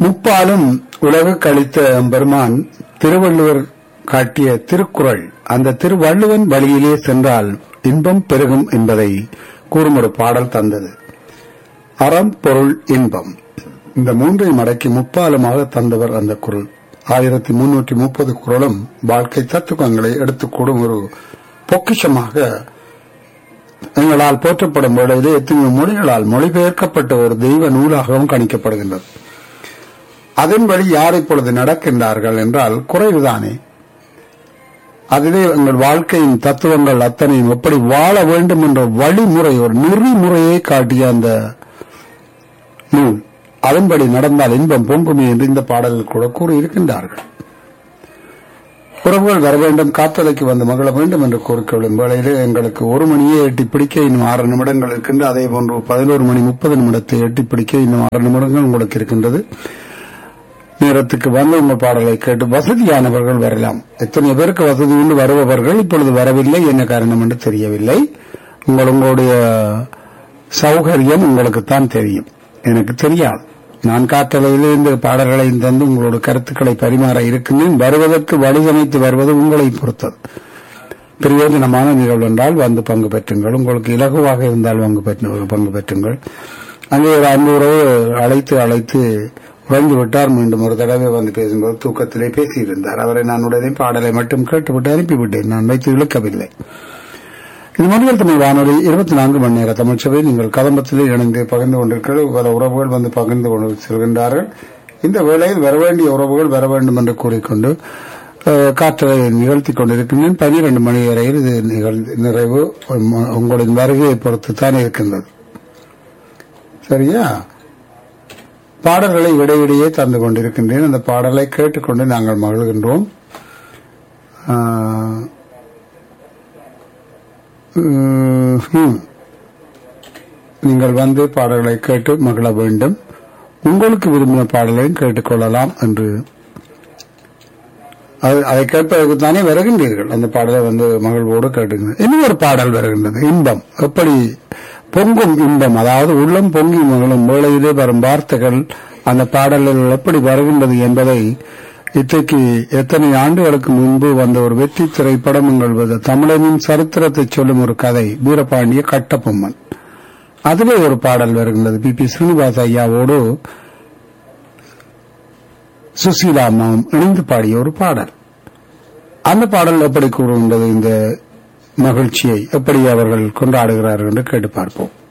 முப்பாலும் உலகு கழித்த பெருமான் திருவள்ளுவர் காட்டிய திருக்குறள் அந்த திருவள்ளுவன் வழியிலே சென்றால் இன்பம் பெருகும் என்பதை கூறும் ஒரு பாடல் தந்தது அறம் பொருள் இன்பம் இந்த மூன்றை மடக்கி முப்பாலுமாக தந்தவர் அந்த குரல் ஆயிரத்தி முன்னூற்றி முப்பது குரலும் வாழ்க்கை தத்துவங்களை எடுத்துக்கூடும் ஒரு பொக்கிஷமாக எங்களால் போற்றப்படும் வேளையிலே எத்தனையோ மொழிகளால் மொழிபெயர்க்கப்பட்ட ஒரு தெய்வ நூலாகவும் கணிக்கப்படுகின்றது அதன்படி யார் இப்பொழுது நடக்கின்றார்கள் என்றால் குறைவுதானே அதிலே எங்கள் வாழ்க்கையின் தத்துவங்கள் அத்தனையும் எப்படி வாழ வேண்டும் என்ற வழிமுறை ஒரு நெறிமுறையை காட்டிய அந்த நூல் அதன்படி நடந்தால் இன்பம் பொங்குமே என்று இந்த பாடலில் கூட கூறியிருக்கின்றார்கள் உறவுகள் வர வேண்டும் காத்தலைக்கு வந்து மகள வேண்டும் என்று கோரிக்கையுடன் வேளையிலே எங்களுக்கு ஒரு மணியே எட்டி பிடிக்க இன்னும் ஆறு நிமிடங்கள் இருக்கின்ற அதே போன்று பதினோரு மணி முப்பது நிமிடத்தை எட்டி பிடிக்க இன்னும் ஆறு நிமிடங்கள் உங்களுக்கு இருக்கின்றது நேரத்துக்கு வந்து உங்கள் பாடலை கேட்டு வசதியானவர்கள் வரலாம் எத்தனை பேருக்கு வசதி உண்டு வருபவர்கள் இப்பொழுது வரவில்லை என்ன காரணம் என்று தெரியவில்லை உங்கள் உங்களுடைய சௌகரியம் உங்களுக்குத்தான் தெரியும் எனக்கு தெரியாது நான் காத்தலையிலே இந்த பாடல்களை தந்து உங்களோட கருத்துக்களை பரிமாற இருக்கின்றேன் வருவதற்கு வழிசமைத்து வருவது உங்களை பொறுத்தது பிரயோஜனமான நிகழ்வு என்றால் வந்து பங்கு பெற்றுங்கள் உங்களுக்கு இலகுவாக இருந்தால் பங்கு பெற்று பங்கு பெற்றுங்கள் அங்கே ஒரு அன்பு உறவு அழைத்து அழைத்து உறைந்து விட்டார் மீண்டும் ஒரு தடவை வந்து பேசும்போது தூக்கத்திலே பேசியிருந்தார் அவரை நான் உடனே பாடலை மட்டும் கேட்டுவிட்டு அனுப்பிவிட்டேன் நான் வைத்து இழுக்கவில்லை இது மனிதர் தமிழ் வானொலி இருபத்தி நான்கு மணி நேர தமிழ்ச்சபை நீங்கள் கதம்பத்திலே இணைந்து பகிர்ந்து கொண்டிருக்கிற பல உறவுகள் வந்து பகிர்ந்து கொண்டு செல்கின்றார்கள் இந்த வேளையில் வர வேண்டிய உறவுகள் வர வேண்டும் என்று கூறிக்கொண்டு அஹ், காற்றலை நிகழ்த்தி கொண்டிருக்கின்றேன் பனிரெண்டு மணி வரையில் இது நிகழ்- நிறைவு உம், உங்களின் வருகையை பொறுத்து தான் இருக்கின்றது சரியா பாடல்களை இடையிடையே தந்து கொண்டிருக்கின்றேன் அந்த பாடலை கேட்டுக்கொண்டு நாங்கள் மகிழ்கின்றோம் ஆஹ், உம், ஹம். நீங்கள் வந்து பாடல்களை கேட்டு மகிழ வேண்டும் உங்களுக்கு விரும்பின பாடலையும் கேட்டுக்கொள்ளலாம் என்று அது- அதை கேட்பதற்கு தானே வருகின்றீர்கள் அந்த பாடலை வந்து மகிழ்வோடு கேட்டுங்க இன்னும் ஒரு பாடல் வருகின்றது இன்பம் எப்படி பொங்கும் இன்பம் அதாவது உள்ளம் பொங்கி மகளும் வேளையிலே வரும் வார்த்தைகள் அந்த பாடல்கள் எப்படி வருகின்றது என்பதை இன்றைக்கு எத்தனை ஆண்டுகளுக்கு முன்பு வந்த ஒரு வெற்றி திரைப்படம் எங்கள் தமிழனின் சரித்திரத்தை சொல்லும் ஒரு கதை வீரபாண்டிய கட்டபொம்மன் அதிலே ஒரு பாடல் வருகின்றது பி பி ஸ்ரீனிவாஸ் ஐயாவோடு சுசீலா அம்மாவும் இணைந்து பாடிய ஒரு பாடல் அந்த பாடல் எப்படி கூறுகின்றது இந்த மகிழ்ச்சியை எப்படி அவர்கள் கொண்டாடுகிறார்கள் என்று கேட்டு பார்ப்போம்